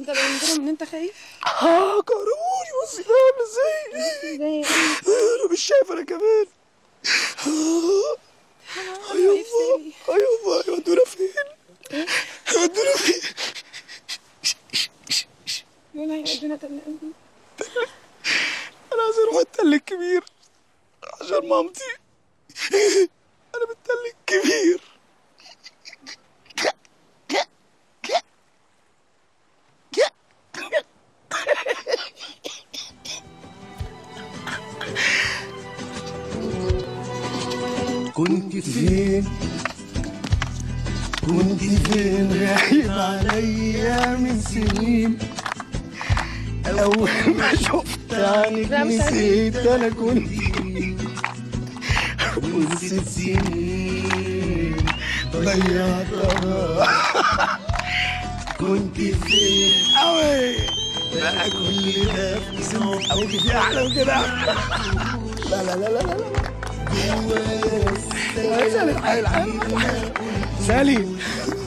انت باين لهم ان انت خايف اه قاروني بصي ده عامل ازاي ازاي انا مش شايف انا كمان آه. انا واقف سالي ايوه يودونا فين؟ يودونا فين؟ يقول هيودونا تل انا عايز اروح التل الكبير عشان مامتي انا بالتل الكبير كنت فين كنت فين غايب عليا من سنين أول ما شفت عنك لا، مش عارفة. نسيت أنا كنت مين ونسيت سنين ضيعتها كنت فين أوي بقى كل ده في اسمه أو في أحلى من كده لا لا لا لا لا لا جوايا سالي سالي